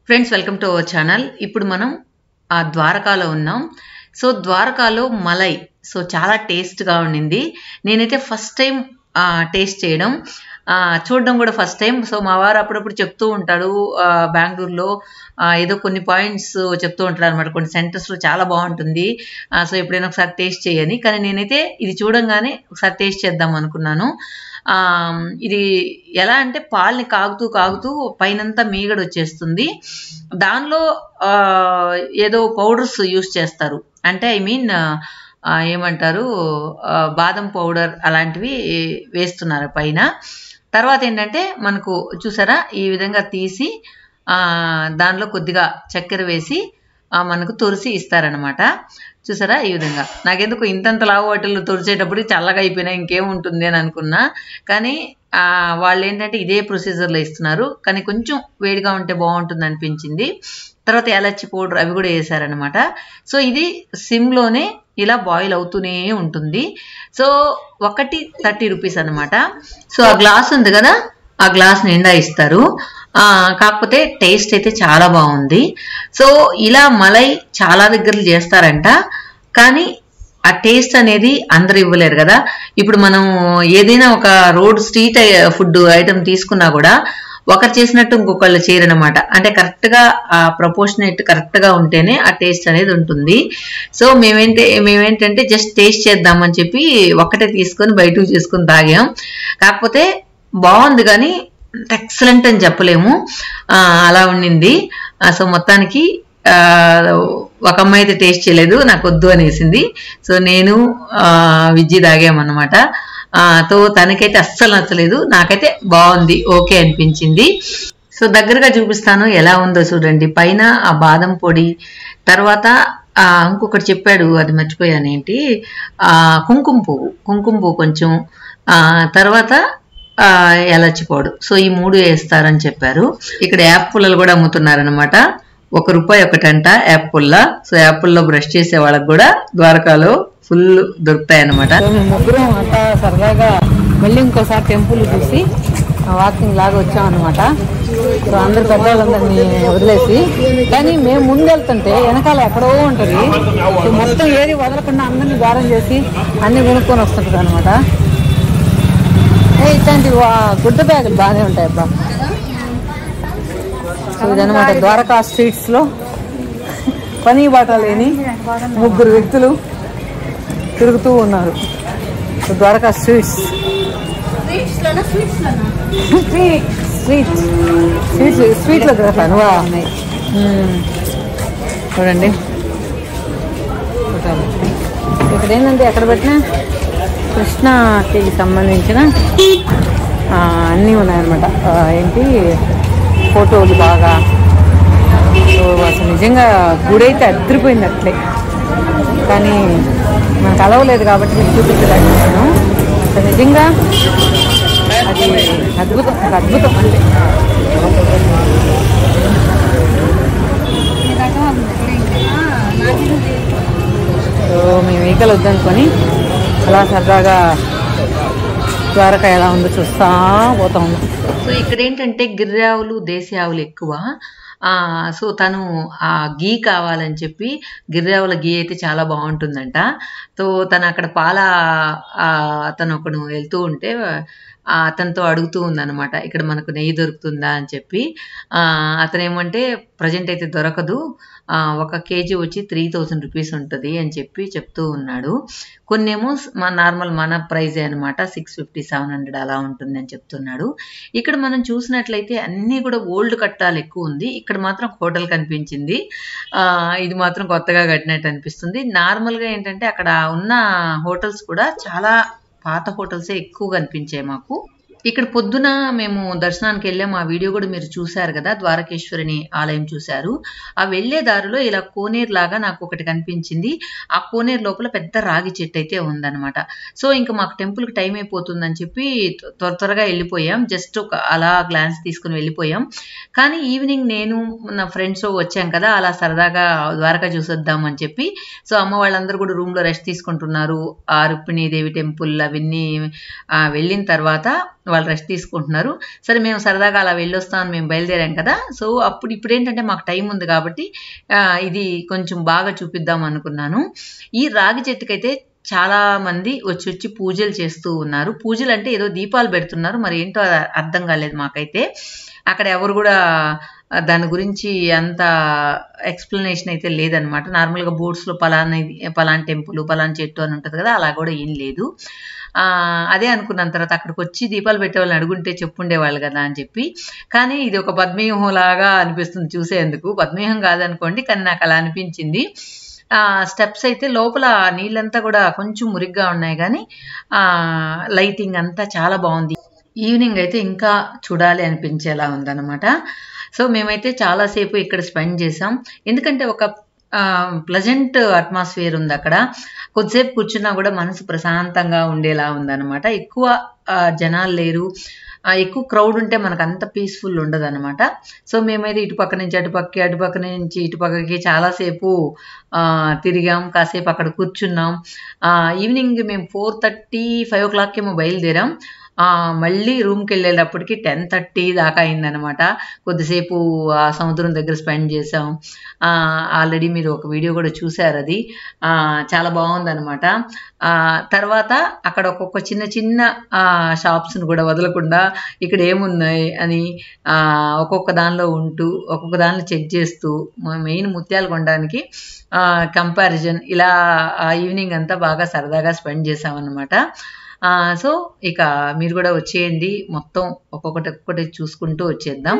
Friends welcome to our channel ఇప్పుడు మనం ఆ ద్వారకాలో ఉన్నాం సో ద్వారకాలో మలై సో చాలా టేస్ట్గా ఉండింది నేనైతే ఫస్ట్ టైం టేస్ట్ చేయడం ఆ, చూడడం కూడా ఫస్ట్ టైం సో మా వారు అప్పుడప్పుడు చెప్తూ ఉంటాడు ఆ, బెంగళూరులో ఆ, ఏదో కొన్ని పాయింట్స్ చెప్తూ ఉంటాడు అనమాట కొన్ని సెంటర్స్లో చాలా బాగుంటుంది ఆ, సో ఎప్పుడైనా ఒకసారి టేస్ట్ చేయని కానీ నేనైతే ఇది చూడంగానే ఒకసారి టేస్ట్ చేద్దాం అనుకున్నాను ఆ, ఇది ఎలా అంటే పాలని కాగుతూ కాగుతూ పైనంతా మీగడ వచ్చేస్తుంది దానిలో ఆ, ఏదో పౌడర్స్ యూస్ చేస్తారు అంటే ఐ మీన్ ఏమంటారు ఆ, బాదం పౌడర్ అలాంటివి వేస్తున్నారు పైన తర్వాత ఏంటంటే మనకు చూసారా ఈ విధంగా తీసి ఆ, దానిలో కొద్దిగా చక్కెర వేసి ఆ, మనకు తులసి ఇస్తారనమాట చూసారా ఈ విధంగా నాకెందుకు ఇంతంత లావు వాటిల్లో తుడిచేటప్పుడు చల్లగా అయిపోయినా ఇంకేముంటుంది అని అనుకున్నా కానీ ఆ, వాళ్ళు ఏంటంటే ఇదే ప్రొసీజర్లో ఇస్తున్నారు కానీ కొంచెం వేడిగా ఉంటే బాగుంటుంది అనిపించింది తర్వాత యాలచ్చి పౌడర్ అవి కూడా వేసారనమాట సో ఇది సిమ్లోనే ఇలా బాయిల్ అవుతూనే ఉంటుంది సో ఒకటి థర్టీ రూపీస్ అనమాట సో ఆ గ్లాస్ ఉంది కదా ఆ గ్లాస్ నిండా ఇస్తారు ఆ, కాకపోతే టేస్ట్ అయితే చాలా బాగుంది సో ఇలా మలై చాలా దగ్గరలు చేస్తారంట కానీ ఆ టేస్ట్ అనేది అందరు ఇవ్వలేరు కదా ఇప్పుడు మనం ఏదైనా ఒక రోడ్ స్ట్రీట్ ఫుడ్ ఐటమ్ తీసుకున్నా కూడా ఒకరు చేసినట్టు ఇంకొకళ్ళు చేయరనమాట అంటే కరెక్ట్గా ఆ ప్రపోర్షనేట్ కరెక్ట్గా ఉంటేనే ఆ టేస్ట్ అనేది ఉంటుంది సో మేమేంటే మేమేంటంటే జస్ట్ టేస్ట్ చేద్దామని చెప్పి ఒక్కటే తీసుకొని బయటకు చేసుకొని తాగాం కాకపోతే బాగుంది కానీ ఎక్సలెంట్ అని చెప్పలేము ఆ, అలా ఉండింది ఆ, సో మొత్తానికి ఆ, ఒక అమ్మాయి అయితే టేస్ట్ చేయలేదు నాకు వద్దు అనేసింది సో నేను ఆ, విజ్జి తాగామన్నమాట ఆ, తో తనకైతే అస్సలు నచ్చలేదు నాకైతే బాగుంది ఓకే అనిపించింది సో దగ్గరగా చూపిస్తాను ఎలా ఉందో చూడండి పైన ఆ బాదం పొడి తర్వాత ఆ, ఇంకొకటి చెప్పాడు అది మర్చిపోయాను ఏంటి ఆ, కుంకుమ పువ్వు కుంకుమ పువ్వు కొంచెం ఆ, తర్వాత ఆ, ఎలచి పౌడర్ సో ఈ మూడు వేస్తారని చెప్పారు ఇక్కడ యాప్ పుల్లలు కూడా అమ్ముతున్నారనమాట ఒక రూపాయి ఒకటంట యాప్ పుల్ల సో యాప్ పుల్లో బ్రష్ చేసే వాళ్ళకి కూడా ద్వారకాలో ఫుల్ దొరుకుతాయి అనమాట సో మేము ముగ్గురం అంతా సరదాగా మళ్ళీ ఇంకోసారి టెంపుల్ చూసి వాకింగ్ లాగా వచ్చాం అనమాట సో అందరు పెద్దవాళ్ళందరినీ వదిలేసి కానీ మేము ముందు వెళ్తుంటే వెనకాల ఎక్కడో ఉంటుంది సో మొత్తం ఏది వదలకుండా అందరినీ దారం చేసి అన్ని కొనుక్కొని వస్తుంటుంది అనమాట ఇట్లాంటి వా- గుడ్డ బ్యాగులు బాగానే ఉంటాయి అబ్బా సో ఇదనమాట ద్వారకా స్ట్రీట్స్ లో పని బాట లేని ముగ్గురు వ్యక్తులు తిరుగుతూ ఉన్నారు so Dwarka streets sweet sweet sweet లో తిరుగుతాను చూడండి చూడాలి. ఇక్కడ ఏంటంటే ఎక్కడ పెట్టినా కృష్ణకి సంబంధించిన ఆ, అన్నీ ఉన్నాయన్నమాట ఆ, ఏంటి ఫోటోలు బాగా సో అసలు నిజంగా గుడి అయితే అద్దరిపోయింది అట్లే కానీ మనకు అలవలేదు కాబట్టి మీకు చూపించలేకపోయాను అసలు నిజంగా అది అద్భుతం ఒక అద్భుతం అంటే సో మేము వెహికల్ వద్దనుకొని అలా సరదాగా ద్వారకా ఎలా ఉందో చూస్తా పోతా ఉన్నాం సో ఇక్కడ ఏంటంటే గిర్రె ఆవులు దేశీ ఆవులు ఎక్కువ ఆ సో తను ఆ గీ కావాలని చెప్పి గిర్రె ఆవుల గీ అయితే చాలా బాగుంటుందంట సో తను అక్కడ పాల ఆ, అతను ఒకడు వెళ్తూ ఉంటే ఆ, అతనితో అడుగుతూ ఉందన్నమాట ఇక్కడ మనకు నెయ్యి దొరుకుతుందా అని చెప్పి ఆ, అతను ఏమంటే ప్రజెంట్ అయితే దొరకదు ఆ, ఒక కేజీ వచ్చి త్రీ థౌజండ్ రూపీస్ ఉంటుంది అని చెప్పి చెప్తూ ఉన్నాడు కొన్నేమో మన నార్మల్ మన ప్రైజే అనమాట సిక్స్ ఫిఫ్టీ సెవెన్ హండ్రెడ్ అలా ఉంటుంది అని చెప్తున్నాడు ఇక్కడ మనం చూసినట్లయితే అన్నీ కూడా ఓల్డ్ కట్టాలు ఎక్కువ ఉంది ఇక్కడ మాత్రం హోటల్ కనిపించింది ఆ, ఇది మాత్రం కొత్తగా కట్టినట్టు అనిపిస్తుంది నార్మల్గా ఏంటంటే అక్కడ ఉన్న హోటల్స్ కూడా చాలా పాత హోటల్సే ఎక్కువ కనిపించాయి మాకు ఇక్కడ పొద్దున మేము దర్శనానికి వెళ్ళాము ఆ వీడియో కూడా మీరు చూశారు కదా ద్వారకేశ్వరిని ఆలయం చూశారు ఆ వెళ్ళే దారిలో ఇలా కోనేరు లాగా నాకు ఒకటి కనిపించింది ఆ కోనేరు లోపల పెద్ద రాగి చెట్టు అయితే ఉందన్నమాట సో ఇంకా మాకు టెంపుల్కి టైం అయిపోతుందని చెప్పి త్వర త్వరగా వెళ్ళిపోయాం జస్ట్ ఒక అలా గ్లాన్స్ తీసుకుని వెళ్ళిపోయాం కానీ ఈవినింగ్ నేను నా ఫ్రెండ్స్ వచ్చాం కదా అలా సరదాగా ద్వారకా చూసొద్దాం అని చెప్పి సో అమ్మ వాళ్ళందరూ కూడా రూమ్లో రెస్ట్ తీసుకుంటున్నారు ఆ రుక్మిణీదేవి టెంపుల్ అవన్నీ ఆ, వెళ్ళిన తర్వాత వాళ్ళు రెస్ట్ తీసుకుంటున్నారు సరే మేము సరదాగా అలా వెళ్ళొస్తామని మేము బయలుదేరాం కదా సో అప్పుడు ఇప్పుడు ఏంటంటే మాకు టైం ఉంది కాబట్టి ఆ, ఇది కొంచెం బాగా చూపిద్దాం అనుకున్నాను ఈ రాగి చెట్టుకైతే చాలా మంది వచ్చి వచ్చి పూజలు చేస్తూ ఉన్నారు పూజలు అంటే ఏదో దీపాలు పెడుతున్నారు మరి ఏంటో అది అర్థం కాలేదు మాకైతే అక్కడ ఎవరు కూడా ఆ, దాని గురించి అంత ఎక్స్ప్లెనేషన్ అయితే లేదనమాట నార్మల్గా బోర్డ్స్లో పలానా ఇది- పలానా టెంపుల్ పలానా చెట్టు అని ఉంటుంది కదా అలా కూడా ఏం లేదు ఆ, అదే అనుకున్నాను తర్వాత అక్కడికి వచ్చి దీపాలు పెట్టే వాళ్ళని అడుగుంటే చెప్పుండేవాళ్ళు కదా అని చెప్పి కానీ ఇది ఒక పద్మవ్యూహం లాగా అనిపిస్తుంది చూసేందుకు పద్మవ్యూహం కాదనుకోండి కానీ నాకు అలా అనిపించింది ఆ స్టెప్స్ అయితే లోపల నీళ్ళంతా కూడా కొంచెం మురిగ్గా ఉన్నాయి కానీ ఆ లైటింగ్ అంతా చాలా బాగుంది ఈవినింగ్ అయితే ఇంకా చూడాలి అనిపించేలా ఉందన్నమాట సో మేమైతే చాలాసేపు ఇక్కడ స్పెండ్ చేసాం ఎందుకంటే ఒక ప్లజెంట్ అట్మాస్ఫియర్ ఉంది అక్కడ కొద్దిసేపు కూర్చున్నా కూడా మనసు ప్రశాంతంగా ఉండేలా ఉందన్నమాట ఎక్కువ ఆ, జనాలు లేరు ఆ, ఎక్కువ క్రౌడ్ ఉంటే మనకు అంత పీస్ఫుల్ ఉండదు అనమాట సో మేమైతే ఇటు పక్క నుంచి అటు పక్కకి అటు పక్క నుంచి ఇటు పక్కకి చాలాసేపు ఆ, తిరిగాం కాసేపు అక్కడ కూర్చున్నాం ఆ, ఈవినింగ్ మేము four thirty five o'clock ఏమో బయలుదేరాం ఆ, మళ్ళీ రూమ్కి వెళ్ళేటప్పటికి టెన్ థర్టీ దాకా అయిందనమాట కొద్దిసేపు ఆ సముద్రం దగ్గర స్పెండ్ చేసాం ఆల్రెడీ మీరు ఒక వీడియో కూడా చూశారు అది ఆ, చాలా బాగుందనమాట ఆ, తర్వాత అక్కడ ఒక్కొక్క చిన్న చిన్న షాప్స్ని కూడా వదలకుండా ఇక్కడ ఏమున్నాయి అని ఆ, ఒక్కొక్క దానిలో ఉంటూ ఒక్కొక్క దానిలో చెక్ చేస్తూ మెయిన్ ముత్యాలు కొనడానికి కంపారిజన్ ఇలా ఈవినింగ్ అంతా బాగా సరదాగా స్పెండ్ చేసామన్నమాట ఆ, సో ఇక మీరు కూడా వచ్చేయండి మొత్తం ఒక్కొక్కటి ఒక్కొక్కటి చూసుకుంటూ వచ్చేద్దాం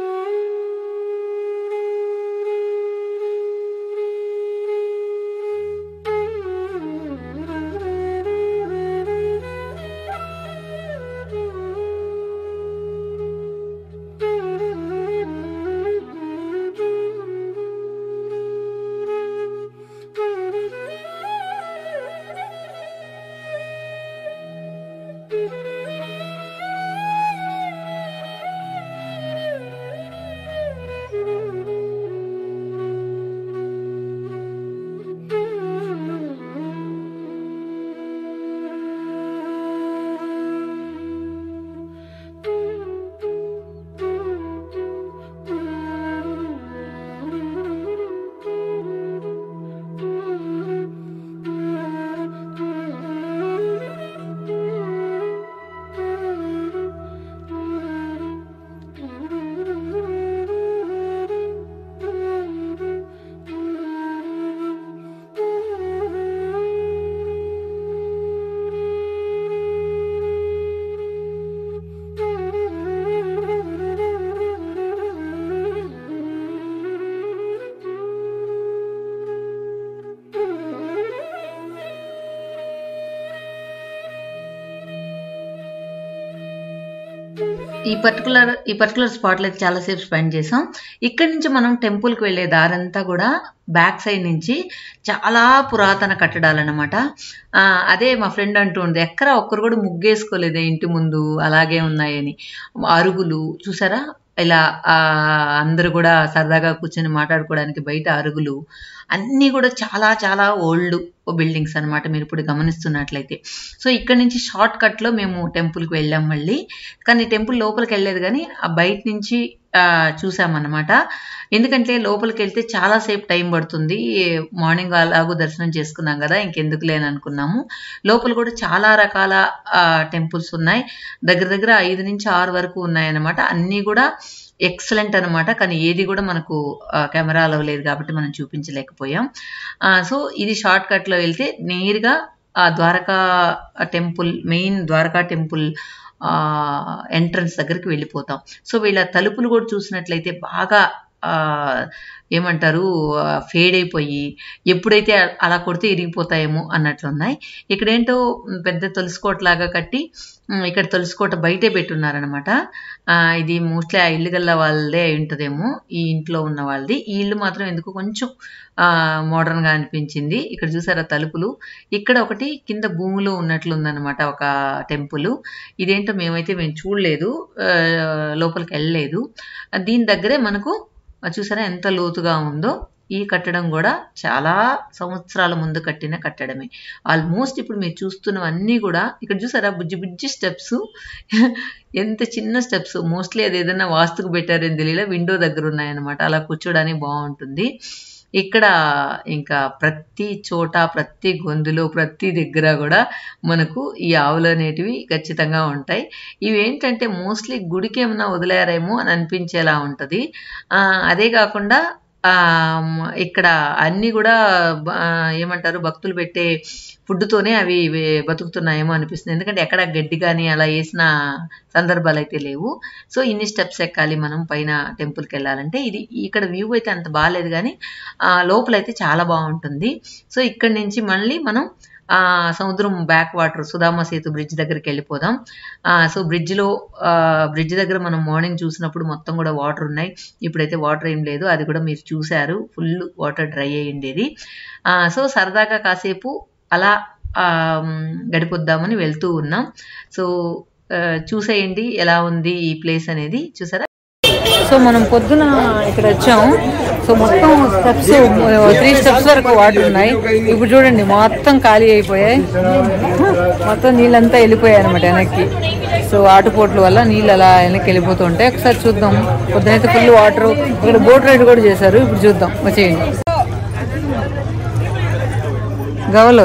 ఈ పర్టికులర్ ఈ పర్టికులర్ స్పాట్లో అయితే చాలాసేపు స్పెండ్ చేసాం ఇక్కడి నుంచి మనం టెంపుల్కి వెళ్ళే దారంతా కూడా బ్యాక్ సైడ్ నుంచి చాలా పురాతన కట్టడాలు అనమాట అదే మా ఫ్రెండ్ అంటుంది ఎక్కడ ఒక్కరు కూడా ముగ్గేసుకోలేదే ఇంటి ముందు అలాగే ఉన్నాయని అరుగులు చూసారా ఇలా ఆ, అందరూ కూడా సరదాగా కూర్చొని మాట్లాడుకోవడానికి బయట అరుగులు అన్నీ కూడా చాలా చాలా ఓల్డ్ బిల్డింగ్స్ అన్నమాట మీరు ఇప్పుడు గమనిస్తున్నట్లయితే సో ఇక్కడ నుంచి షార్ట్ కట్లో మేము టెంపుల్కి వెళ్ళాం మళ్ళీ కానీ టెంపుల్ లోపలికి వెళ్ళలేదు కానీ ఆ బయట నుంచి ఆ, చూసామన్నమాట ఎందుకంటే లోపలికి వెళ్తే చాలాసేపు టైం పడుతుంది మార్నింగ్ అలాగూ దర్శనం చేసుకున్నాం కదా ఇంకెందుకు లేని అనుకున్నాము లోపల కూడా చాలా రకాల టెంపుల్స్ ఉన్నాయి దగ్గర దగ్గర ఐదు నుంచి ఆరు వరకు ఉన్నాయన్నమాట అన్నీ కూడా ఎక్సలెంట్ అనమాట కానీ ఏది కూడా మనకు ఆ, కెమెరాలో లేదు కాబట్టి మనం చూపించలేకపోయాం ఆ, సో ఇది షార్ట్ కట్లో వెళ్తే నేరుగా ఆ Dwarka temple main Dwarka temple entrance దగ్గరికి వెళ్ళిపోతాం సో వీళ్ళ తలుపులు కూడా చూసినట్లయితే బాగా ఆ, ఏమంటారు ఫేడ్ అయిపోయి ఎప్పుడైతే అలా కొడితే ఇరిగిపోతాయేమో అన్నట్లు ఉన్నాయి ఇక్కడ ఏంటో మ్, పెద్ద తులసికోటలాగా కట్టి మ్, ఇక్కడ తులసికోట బయటే పెట్టున్నారనమాట ఇది మోస్ట్లీ ఆ ఇల్లు గల్ల వాళ్ళదే అయి ఉంటుందేమో ఈ ఇంట్లో ఉన్న వాళ్ళది ఈ ఇల్లు మాత్రం ఎందుకు కొంచెం మోడర్న్ గా అనిపించింది ఇక్కడ చూసారా తలుపులు ఇక్కడ ఒకటి కింద భూమిలో ఉన్నట్లు ఉందన్నమాట ఒక టెంపుల్ ఇదేంటో మేమైతే మేము చూడలేదు ఆ, లోపలికి వెళ్ళలేదు దీని దగ్గరే మనకు ఆ, చూసారా ఎంత లోతుగా ఉందో ఈ కట్టడం కూడా చాలా సంవత్సరాల ముందు కట్టిన కట్టడమే ఆల్మోస్ట్ ఇప్పుడు మీరు చూస్తున్నవన్నీ కూడా ఇక్కడ చూసారా బుజ్జి బుజ్జి స్టెప్స్ ఎంత చిన్న స్టెప్స్ మోస్ట్లీ అది ఏదైనా వాస్తుకు పెట్టారని తెలియలే విండో దగ్గర ఉన్నాయన్నమాట అలా కూర్చోడానికి బాగుంటుంది ఇక్కడ ఇంకా ప్రతి చోట ప్రతి గొంతులో ప్రతి దగ్గర కూడా మనకు ఈ ఆవులు అనేటివి ఖచ్చితంగా ఉంటాయి ఇవి ఏంటంటే మోస్ట్లీ గుడికి ఏమైనా వదిలేరేమో అని అనిపించేలా ఉంటుంది ఆ, అదే కాకుండా ఆ, మ్, ఇక్కడ అన్ని కూడా బ- ఆ, ఏమంటారు భక్తులు పెట్టే ఫుడ్తోనే అవి ఇవి బతుకుతున్నాయేమో అనిపిస్తుంది ఎందుకంటే ఎక్కడ గడ్డి కానీ అలా వేసిన సందర్భాలు అయితే లేవు సో ఇన్ని స్టెప్స్ ఎక్కాలి మనం పైన టెంపుల్కి వెళ్ళాలంటే ఇది ఇక్కడ వ్యూ అయితే అంత బాగాలేదు కానీ ఆ, లోపలైతే చాలా బాగుంటుంది సో ఇక్కడి నుంచి మళ్ళీ మనం ఆ సముద్రం back water Sudama Setu bridge దగ్గరికి వెళ్ళిపోదాం ఆ, సో బ్రిడ్జ్లో బ్రిడ్జ్ దగ్గర మనం మార్నింగ్ చూసినప్పుడు మొత్తం కూడా వాటర్ ఉన్నాయి ఇప్పుడైతే వాటర్ ఏం లేదు అది కూడా మీరు చూశారు ఫుల్ వాటర్ డ్రై అయి ఉండేది ఆ, సో సరదాగా కాసేపు అలా ఆ, మ్, గడిపొద్దామని వెళ్తూ ఉన్నాం సో ఆ, చూసేయండి ఎలా ఉంది ఈ ప్లేస్ అనేది చూసారా సో మనం పొద్దున ఇక్కడ వచ్చాం సో మొత్తం స్టెప్స్ త్రీ స్టెప్స్ వరకు వాటర్ ఉన్నాయి ఇప్పుడు చూడండి మొత్తం ఖాళీ అయిపోయాయి మొత్తం నీళ్ళంతా వెళ్ళిపోయాయి అనమాట వెనక్కి సో ఆటుపోట్ల వల్ల నీళ్ళు అలా వెనక్కి వెళ్ళిపోతూ ఉంటాయి ఒకసారి చూద్దాం పొద్దునైతే ఫుల్ వాటర్ ఇక్కడ బోట్ రైడ్ కూడా చేశారు ఇప్పుడు చూద్దాం వచ్చేయండి గవలో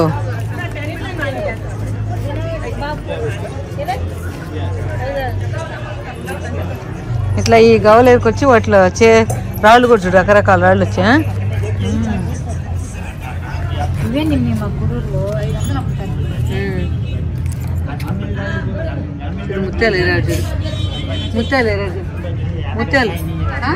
ఇట్లా ఈ గవలేరుకు వచ్చి వాటిలో చే రాళ్ళు కూడా చూడు రకరకాల రాళ్ళు వచ్చా చూడు ముత్యాలు ఏరా చూడు ముత్యాలు ఏరా చూడు ముత్యాలు ఆ?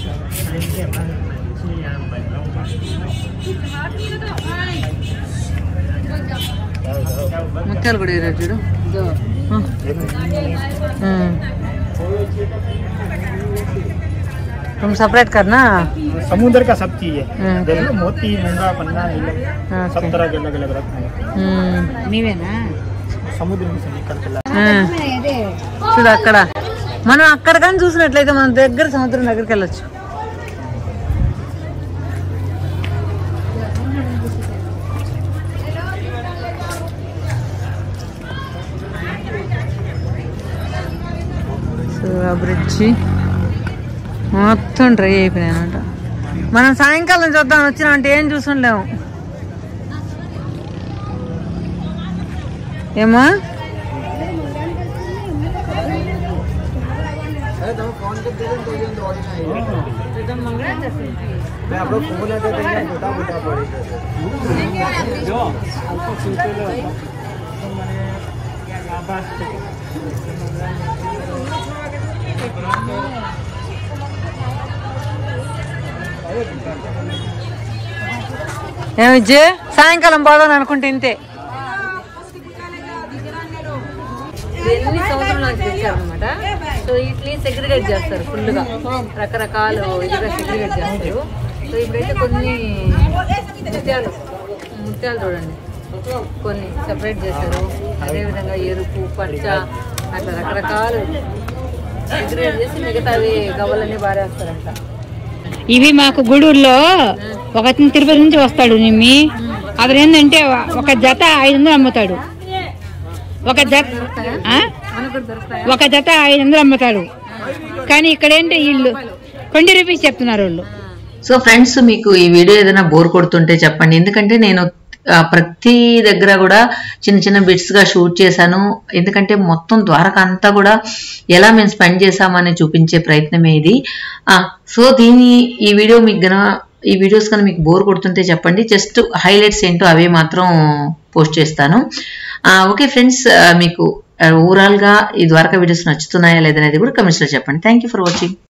ముత్యాలు కూడా ఏరా చూడు ఆ. ఉమ్. तुम सेपरेट करना समुद्र का सब चीज है हम्म। देखो मोती मूंगा पन्ना नीलम सब ఓకే तरह के अलग अलग रखते हैं నీవేనా समुद्र में से निकल के ला చూడు అక్కడ మనం అక్కడ కానీ చూసినట్లయితే మన దగ్గర సముద్రం దగ్గరికి వెళ్ళొచ్చు సో ఆ బ్రిడ్జి మొత్తం డ్రై అయిపోయినాయి అనమాట మనం సాయంకాలం చూద్దాం వచ్చినామంటే ఏం చూసుండలేము ఏమా ఏమి విజయ్ సాయంకాలం పోదాం అనుకుంటే ఇంతే ఎన్ని సంవత్సరాలు తెచ్చారనమాట సో ఇట్లీ సెగ్రిగేట్ చేస్తారు ఫుల్గా రకరకాలు ఇదిగా సెగ్రిగేట్ చేస్తారు సో ఇప్పుడైతే కొన్ని ముత్యాలు ముత్యాలు చూడండి కొన్ని సెపరేట్ చేశారు అదేవిధంగా ఎరుపు పచ్చ అట్లా రకరకాలు సెగ్రిగేట్ చేసి మిగతావి గవ్వలన్నీ బారేస్తారంట ఇవి మాకు గూడూరులో ఒక అతను తిరుపతి నుంచి వస్తాడు నిమ్మి అతను ఏంటంటే ఒక జత ఐదు వందలు అమ్ముతాడు ఒక జత ఆ? మనకు కూడా దొరుకుతాయి ఒక జత ఐదు వందలు అమ్ముతాడు కానీ ఇక్కడ ఏంటి వీళ్ళు ట్వంటీ రూపీస్ చెప్తున్నారు వాళ్ళు సో ఫ్రెండ్స్ మీకు ఈ వీడియో ఏదైనా బోర్ కొడుతుంటే చెప్పండి ఎందుకంటే నేను ఆ, ప్రతి దగ్గర కూడా చిన్న చిన్న బిట్స్ గా షూట్ చేశాను ఎందుకంటే మొత్తం ద్వారక అంతా కూడా ఎలా మేము స్పెండ్ చేసామని చూపించే ప్రయత్నమే ఇది ఆ, సో దీని ఈ వీడియో మీకు గన ఈ వీడియోస్ కనుక మీకు బోర్ కొడుతుంటే చెప్పండి జస్ట్ హైలైట్స్ ఏంటో అవే మాత్రం పోస్ట్ చేస్తాను ఆ, ఓకే ఫ్రెండ్స్ ఆ, మీకు ఓవరాల్ గా ఈ ద్వారకా వీడియోస్ నచ్చుతున్నాయా లేదనేది కూడా కమెంట్స్ లో చెప్పండి థ్యాంక్ యూ ఫర్ వాచింగ్